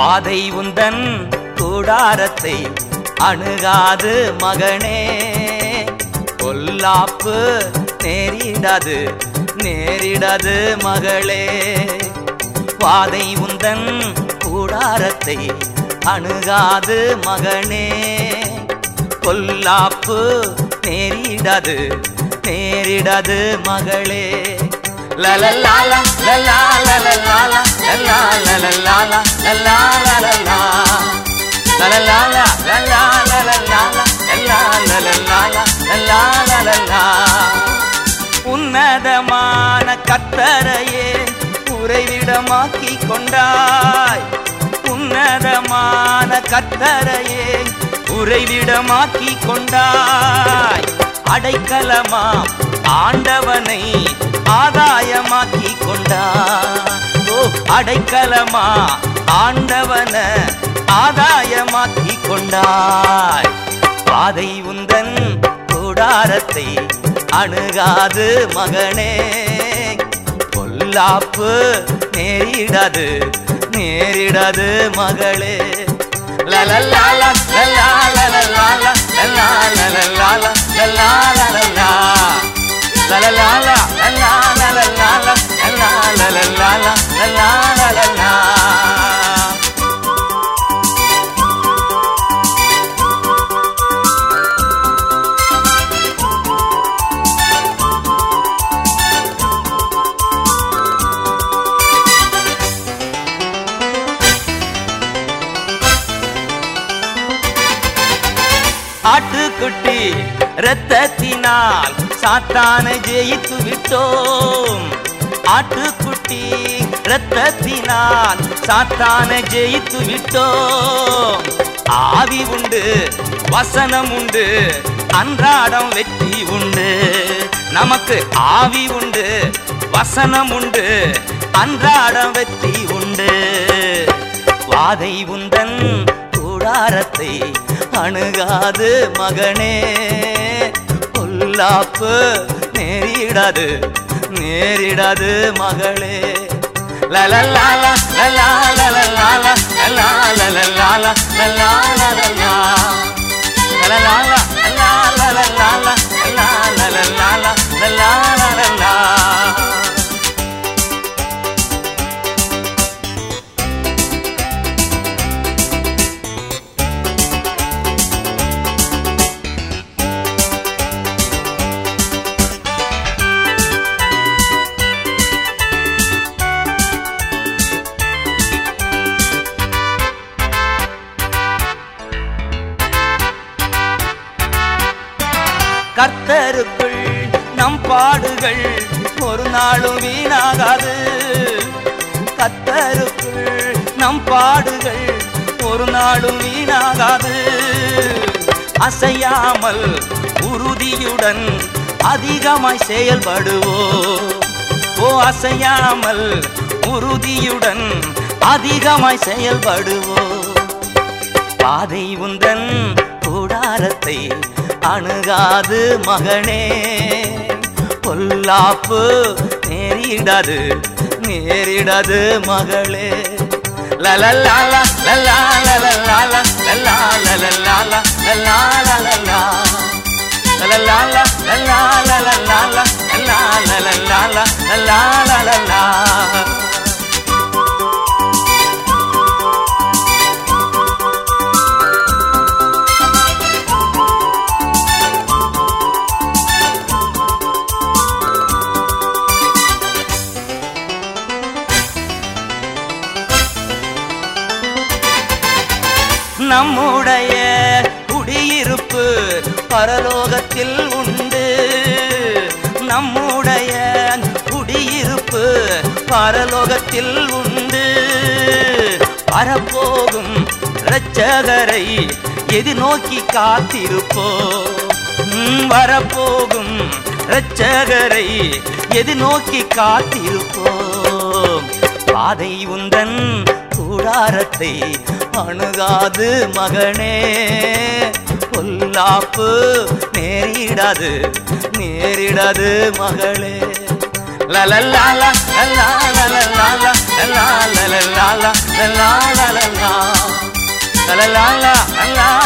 பாதை உந்தன் கூடாரத்தை அணுகாது மகனே பொல்லாப்பு நேரிடாது நேரிடாது மகளே பாதை உந்தன் கூடாரத்தை அணுகாது மகனே பொல்லாப்பு நேரிடாது நேரிடாது மகளே லலலாலா லலா லலலாலா லலா லலலாலா லலா லலலா லலலாலா லலா லலலாலா லலா லலலாலா லலா லலலா உன்னதமான கத்தரையே உறைவிடமாக்கி கொண்டாய் உன்னதமான கத்தரையே உறைவிடமாக்கி கொண்டாய் அடைக்கலமா ஆண்டவனை ஆதாயமாக்கி கொண்டாய் ஓ அடைக்கலமா ஆண்டவன ஆதாயமாக்கி கொண்டாய் பாதை உந்தன் கூடாரத்தை அணுகாது மகனே பொல்லாப்பு நேரிடாது நேரிடாது மகளே லலலாலா லலா லலலாலா லலா லலலாலா லலா லலலா லலலாலா லலா லலலாலா லலா லலலாலா லலா லலலா ஆட்டுக்குட்டி இரத்தத்தினால் சாத்தானை ஜெயித்து விட்டோம் ஆட்டுக்குட்டி இரத்தத்தினால் சாத்தானை ஜெயித்து விட்டோம் ஆவி உண்டு வசனம் உண்டு அன்றாடம் வெற்றி உண்டு நமக்கு ஆவி உண்டு வசனம் உண்டு அன்றாடம் வெற்றி உண்டு வாதை உந்தன் கூடாரத்தை அணுகாது மகனே பொல்லாப்பு நேரிடாது நேரிடாது மகளே லலலாலா லலா லலலாலா லலா லலலாலா லலா லலலா லலலாலா லலா லலலாலா லலா லலலாலா லலா லலலா கர்த்தருக்குள் நம் பாடுகள் ஒரு நாளும் வீணாகாது கர்த்தருக்குள் நம் பாடுகள் ஒரு நாளும் வீணாகாது அசையாமல் உறுதியுடன் அதிகமாய் செயல்படுவோம் ஓ அசையாமல் உறுதியுடன் அதிகமாய் செயல்படுவோம் பாதை உந்தன் கூடாரத்தை அணுகாது மகனே பொல்லாப்பு நேரிடாது நேரிடாது மகளே லலலாலா லலா லலலாலா லலா லலலாலா லலா லலலா லலலாலா லலா லலலாலா லலா லலலாலா லலா லலலா நம்முடைய குடியிருப்பு பரலோகத்தில் உண்டு நம்முடைய குடியிருப்பு பரலோகத்தில் உண்டு வரப்போகும் இரட்சகரை எதிர்நோக்கி காத்திருப்போ ம், வரப்போகும் இரட்சகரை எதிர்நோக்கி காத்திருப்போம் பாதை உந்தன் கூடாரத்தை அணுகாது மகனே பொல்லாப்பு நேரிடாது நேரிடாது மகளே லலலாலா லலா லலலாலா லலா லலலா லலலா லலலா லலலா லலலா